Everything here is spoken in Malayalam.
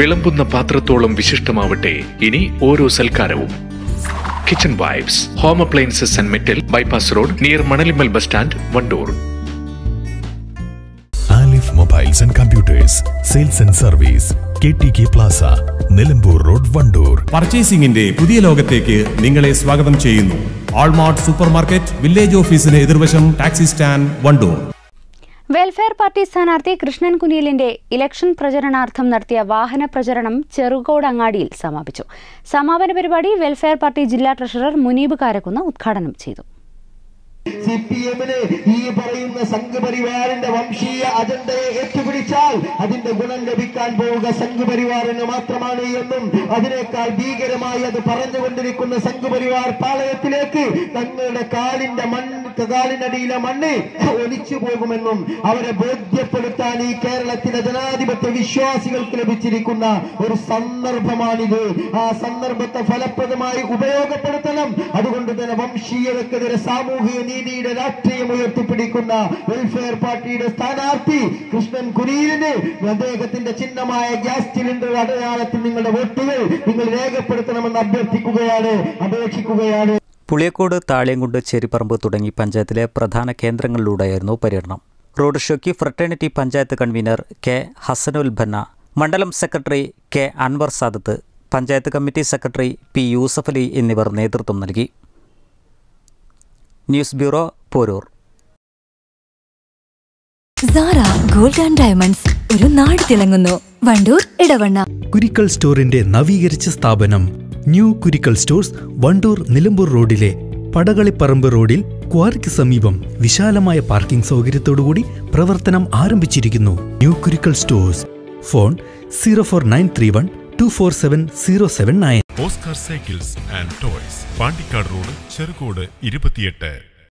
വിളമ്പുന്ന പാത്രത്തോളം വിശിഷ്ടമാവട്ടെ ഇനി ഓരോ സൽക്കാരവും kitchen vibes home appliances and metal bypass road near Manalimal bus stand Wandoor Alif mobiles and computers sales and service K T K plaza Nilambur road Wandoor പർച്ചേസിംഗിന്റെ പുതിയ ലോകത്തേക്ക് നിങ്ങളെ സ്വാഗതം ചെയ്യുന്നു ആൾമാർട്ട് സൂപ്പർ മാർക്കറ്റ് വില്ലേജ് ഓഫീസിന് എതിർവശം taxi stand Wandoor welfare party സ്ഥാനാർത്ഥി കൃഷ്ണൻ കുനിയലിന്റെ ഇലക്ഷൻ പ്രചരണാർത്ഥം നടത്തിയ വാഹന പ്രചരണം ചെറുകോടങ്ങാടിയിൽ സമാപിച്ചു സമാപന പരിപാടി വെൽഫെയർ പാർട്ടി ജില്ലാ ട്രഷറർ മുനീബ് കാരക്കുന്ന് ഉദ്ഘാടനം ചെയ്തു സി പി എമ്മിന് ഈ പറയുന്ന സംഘപരിവാറിന്റെ വംശീയ അജണ്ടയെ ഏറ്റുപിടിച്ചാൽ അതിന്റെ ഗുണം ലഭിക്കാൻ പോവുക സംഘപരിവാറിന് മാത്രമാണ് എന്നും അതിനേക്കാൾ ഭീകരമായി അത് പറഞ്ഞുകൊണ്ടിരിക്കുന്ന സംഘപരിവാർ പാളയത്തിലേക്ക് തങ്ങളുടെ കാലിന്റെ മണ്ണ് കാലിനടിയിലെ മണ്ണ് ഒലിച്ചു പോകുമെന്നും അവരെ ബോധ്യപ്പെടുത്താൻ ഈ കേരളത്തിലെ ജനാധിപത്യ വിശ്വാസികൾക്ക് ലഭിച്ചിരിക്കുന്ന ഒരു സന്ദർഭമാണിത് ആ സന്ദർഭത്തെ ഫലപ്രദമായി ഉപയോഗപ്പെടുത്തണം അതുകൊണ്ട് തന്നെ വംശീയതക്കെതിരെ സാമൂഹിക നീതിയുടെ രാഷ്ട്രീയം ഉയർത്തിപ്പിടിക്കുന്ന വെൽഫെയർ പാർട്ടിയുടെ സ്ഥാനാർത്ഥി കൃഷ്ണൻ കുനീലിന് അദ്ദേഹത്തിന്റെ ചിഹ്നമായ ഗ്യാസ് സിലിണ്ടർ അടയാളത്തിൽ നിങ്ങളുടെ വോട്ടുകൾ നിങ്ങൾ രേഖപ്പെടുത്തണമെന്ന് അഭ്യർത്ഥിക്കുകയാണ് അപേക്ഷിക്കുകയാണ് പുളിയക്കോട് താളിയങ്കുണ്ട് ചേരിപ്പറമ്പ് തുടങ്ങി പഞ്ചായത്തിലെ പ്രധാന കേന്ദ്രങ്ങളിലൂടെയായിരുന്നു പര്യടനം റോഡ് ഷോയ്ക്ക് fraternity panchayat convener K Hasanul Banna മണ്ഡലം secretary K Anwar Sadath panchayat committee secretary P Yusuf Ali എന്നിവർ നേതൃത്വം നൽകി news bureau Poroor Sara gold and diamonds ഒരു നാട് തിളങ്ങുന്നു വണ്ടൂർ ഇടവണ്ണ കുരിക്കൽ സ്റ്റോറിന്റെ നവീകരിച്ച സ്ഥാപനം ന്യൂ കുരിക്കൽ സ്റ്റോഴ്സ് വണ്ടൂർ നിലമ്പൂർ റോഡിലെ പടകളിപ്പറമ്പ് റോഡിൽ ക്വാറിക്ക് സമീപം വിശാലമായ പാർക്കിംഗ് സൗകര്യത്തോടുകൂടി പ്രവർത്തനം ആരംഭിച്ചിരിക്കുന്നു new Kurikkal stores phone zero four nine three one two four seven zero seven nine Oscar cycles and toys Pandikkad road Cherukode ഇരുപത്തിയെട്ട്